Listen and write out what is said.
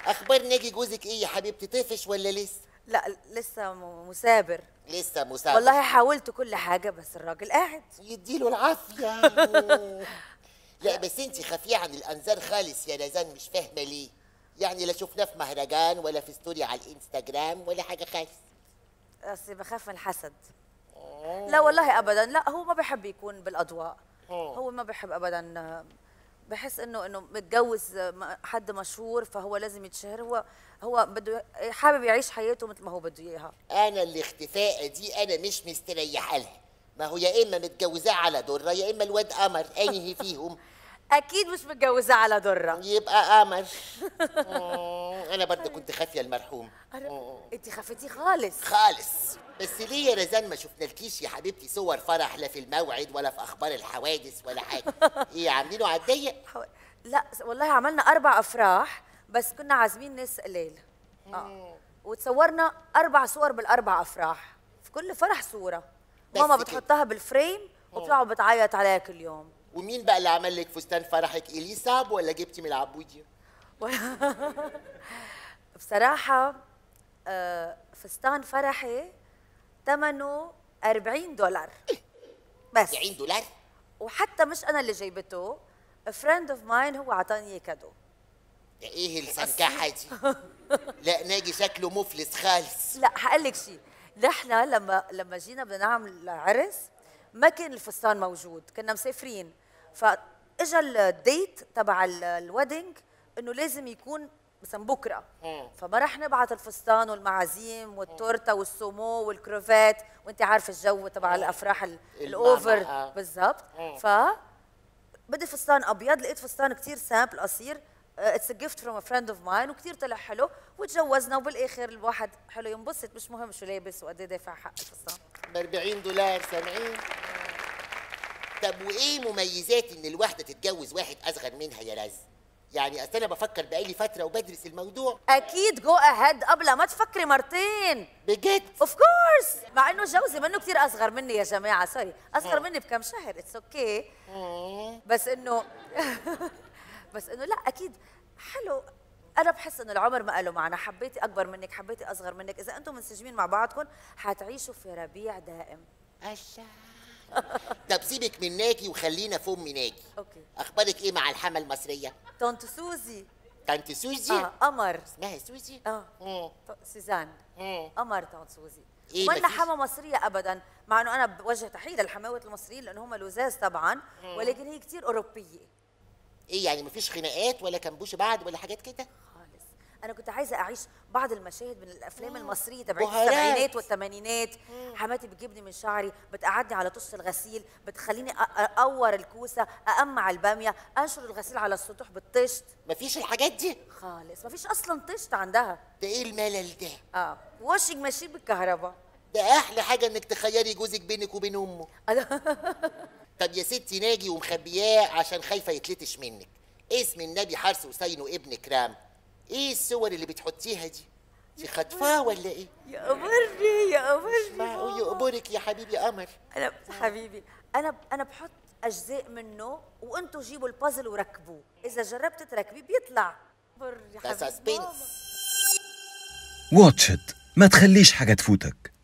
اخبار ناجي جوزك ايه يا حبيبتي طفش ولا لسه لا لسه م- مثابر لسه مساعد والله حاولت كل حاجه بس الراجل قاعد يديله العافيه لا بس انت خفيه عن الانظار خالص يا رزان مش فاهمه ليه يعني لا شفناه في مهرجان ولا في ستوري على الانستجرام ولا حاجه خالص بس بخاف من الحسد لا والله ابدا لا هو ما بحب يكون بالاضواء هو ما بحب ابدا آه، بحس انه انه متجوز آه، م- حد مشهور فهو لازم يتشهر هو هو بده حابب يعيش حياته مثل ما هو بده اياها انا الاختفاء دي انا مش مستريحه لها ما هو يا اما متجوزاه على دره يا اما الواد قمر انهي فيهم اكيد مش متجوزاه على دره يبقى قمر مم، انا برضه كنت خافيه المرحوم انت خفتي خالص خالص بس ليه يا رزان ما شفنالكيش يا حبيبتي صور فرح لا في الموعد ولا في اخبار الحوادث ولا حاجه ايه عاملينه على الضيق حو- لا س- والله عملنا اربع افراح بس كنا عازمين ناس قليل اه وتصورنا اربع صور بالاربع افراح في كل فرح صوره بس ماما كده. بتحطها بالفريم وبتطلع بتعيط عليها كل يوم ومين بقى اللي عمل لك فستان فرحك اليساب ولا جبتي من العبوديه بصراحه آه، فستان فرحي ثمنه 40 دولار بس 90 دولار وحتى مش انا اللي جايبته فريند اوف ماين هو عطاني إياه كادو ده ايه السنكحه دي لا ناجي شكله مفلس خالص لا هقول لك شيء نحن لما لما جينا بدنا نعمل عرس ما كان الفستان موجود كنا مسافرين فاجا الديت تبع ال- الويدنج انه لازم يكون مثلا بكره فما رح نبعت الفستان والمعازيم والتورته والسومو والكروفات وانت عارفه الجو تبع الافراح ال- الاوفر آه. بالضبط ف بدي فستان ابيض لقيت فستان كتير سامبل قصير اتس جيفت فروم ا فريند اوف ماين وكتير طلع حلو وتجوزنا وبالاخر الواحد حلو ينبسط مش مهم شو لابس وقد ايه دافع حق الفستان ب 40 دولار سامعين طب وايه مميزات ان الواحده تتجوز واحد اصغر منها يا رز يعني اصل انا بفكر بقالي فتره وبدرس الموضوع اكيد جو اهيد قبل ما تفكري مرتين بجد اوف كورس مع انه جوزي منه كتير اصغر مني يا جماعه سوري اصغر مني بكم شهر اتس اوكي بس انه بس انه لا اكيد حلو انا بحس انه العمر ما له معنى حبيتي اكبر منك حبيتي اصغر منك اذا انتم منسجمين مع بعضكم حتعيشوا في ربيع دائم أشا. طب سيبك من ناجي وخلينا في ام ناجي اوكي اخبارك ايه مع الحما المصريه طنط سوزي طنط سوزي اه قمر اسمها سوزي اه مم. ط- سوزان مم. قمر طنط سوزي إيه ومنا مفيش؟ حما مصرية أبدا مع إنه أنا بوجه تحية للحماوة المصريين لأنه هم لزاز طبعا ولكن هي كتير أوروبية ايه يعني مفيش خناقات ولا كنبوش بعض ولا حاجات كده خالص أنا كنت عايزة أعيش بعض المشاهد من الأفلام المصرية تبعت بهارات. السبعينات والثمانينات حماتي بتجيبني من شعري بتقعدني على طش الغسيل بتخليني أ- أقور الكوسة أقمع البامية أنشر الغسيل على السطوح بالطشت مفيش الحاجات دي خالص ما فيش أصلا طشت عندها ده ايه الملل ده اه واشنج ماشين بالكهرباء ده احلى حاجه انك تخيري جوزك بينك وبين امه طب يا ستي ناجي ومخبياه عشان خايفه يتلتش منك اسم النبي حرس حسين وابن كرام ايه الصور اللي بتحطيها دي دي خطفاه ولا ايه يا قمرني يا قمرني معقول يقبرك يا حبيبي قمر انا حبيبي انا انا بحط اجزاء منه وانتم جيبوا البازل وركبوه اذا جربت تركبيه بيطلع بر يا ده حبيبي سسبنس ماما. واتش إت ما تخليش حاجة تفوتك